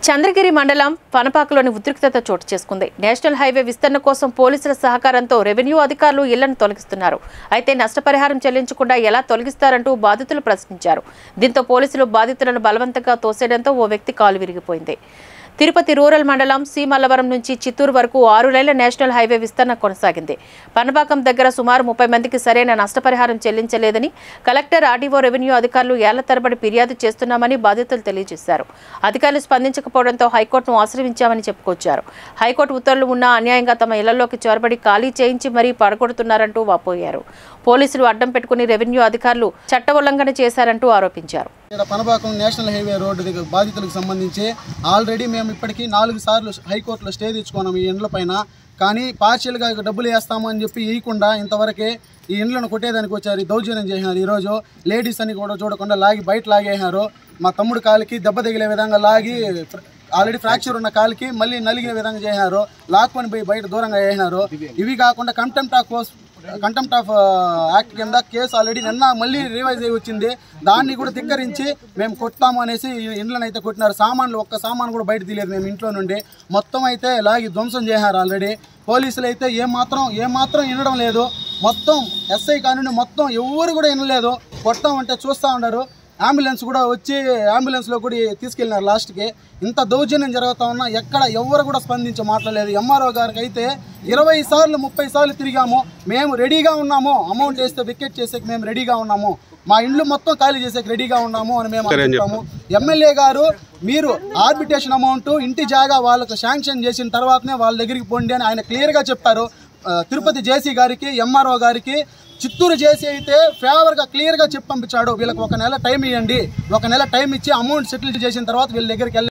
చంద్రగిరి మండలం పనపాకలోని ఉద్రిక్తత చోటు చేసుకుంది నేషనల్ హైవే విస్తరణ కోసం పోలీసుల సహకారంతో రెవెన్యూ అధికారులు ఇళ్లను తొలగిస్తున్నారు అయితే నష్టపరిహారం చెల్లించకుండా ఎలా తొలగిస్తారంటూ బాధితులు ప్రశ్నించారు దీంతో పోలీసులు బాధితులను బలవంతంగా తోసేయడంతో ఓ వ్యక్తి కాలు విరిగిపోయింది తిరుపతి రూరల్ మండలం సీమల్లవరం నుంచి చిత్తూరు వరకు ఆరు లైన్ల నేషనల్ హైవే విస్తరణ కొనసాగింది పనబాకం దగ్గర సుమారు ముప్పై మందికి సరైన నష్టపరిహారం చెల్లించలేదని కలెక్టర్ ఆర్డీఓ రెవెన్యూ అధికారులు ఏళ్ల తరబడి ఫిర్యాదు చేస్తున్నామని బాధితులు తెలియజేశారు అధికారులు స్పందించకపోవడంతో హైకోర్టును ఆశ్రయించామని చెప్పుకొచ్చారు హైకోర్టు ఉత్తర్వులు ఉన్నా అన్యాయంగా తమ ఇళ్లలోకి చొరబడి ఖాళీ చేయించి మరీ పడగొడుతున్నారంటూ వాపోయారు పోలీసులు అడ్డం పెట్టుకుని రెవెన్యూ అధికారులు చట్ట ఉల్లంఘన చేశారంటూ ఆరోపించారు ఇక్కడ పనబాకం నేషనల్ హైవే రోడ్డు దగ్గర బాధితులకు సంబంధించి ఆల్రెడీ మేము ఇప్పటికీ నాలుగు సార్లు హైకోర్టులో స్టే తెచ్చుకున్నాం ఈ ఇండ్ల పైన కానీ పార్షియల్గా డబ్బులు వేస్తాము అని చెప్పి ఇవ్వకుండా ఇంతవరకే ఈ ఇండ్లను కొట్టేదానికి వచ్చారు ఈ దౌర్జన్యం చేసినారు ఈరోజు లేడీస్ అని కూడా చూడకుండా లాగి బయట లాగేసినారు మా తమ్ముడు కాలికి దెబ్బ తగిలే విధంగా లాగి ఆల్రెడీ ఫ్రాక్చర్ ఉన్న కాలికి మళ్ళీ నలిగే విధంగా చేసినారు లాక్కొని పోయి బయట దూరంగా వేసినారు ఇవి కాకుండా contempt of contempt of act కింద కేసు ఆల్రెడీ నిన్న మళ్ళీ రివైజ్ అయ్యి వచ్చింది దాన్ని కూడా ధిక్కరించి మేము కొట్టాము అనేసి ఈ ఇండ్లను అయితే కొట్టినారు సామాన్లు ఒక్క సామాన్ కూడా బయట తీయలేదు మేము ఇంట్లో నుండి మొత్తం అయితే లాగి ధ్వంసం చేశారు ఆల్రెడీ పోలీసులు అయితే ఏమాత్రం ఏమాత్రం వినడం లేదు మొత్తం ఎస్ఐ కానుండి మొత్తం ఎవరు కూడా వినలేదు కొట్టామంటే చూస్తూ ఉన్నారు అంబులెన్స్ కూడా వచ్చి అంబులెన్స్లో కూడా తీసుకెళ్ళినారు లాస్ట్కి ఇంత దౌర్జన్యం జరుగుతా ఉన్నా ఎక్కడ ఎవరు కూడా స్పందించి మాట్లాడలేదు ఎంఆర్ఓ గారికి అయితే ఇరవై సార్లు ముప్పై సార్లు తిరిగాము మేము రెడీగా ఉన్నాము అమౌంట్ వేస్తే వికెట్ చేసేకి మేము రెడీగా ఉన్నాము మా ఇండ్లు మొత్తం ఖాళీ చేసేకి రెడీగా ఉన్నాము అని మేము అనుకుంటాము ఎమ్మెల్యే గారు మీరు ఆర్బిటేషన్ అమౌంట్ ఇంటి జాగా వాళ్ళకు శాంక్షన్ చేసిన తర్వాతనే వాళ్ళ దగ్గరికి పోండి అని ఆయన క్లియర్గా చెప్పారు ఆ, తిరుపతి జేసీ గారికి ఎంఆర్ఓ గారికి చిత్తూరు జేసీ అయితే ఫేవర్గా క్లియర్గా చెప్పి పంపించాడు వీళ్ళకి ఒక నెల టైం ఇవ్వండి ఒక నెల టైం ఇచ్చి అమౌంట్ సెటిల్ చేసిన తర్వాత వీళ్ళ దగ్గరికి వెళ్ళి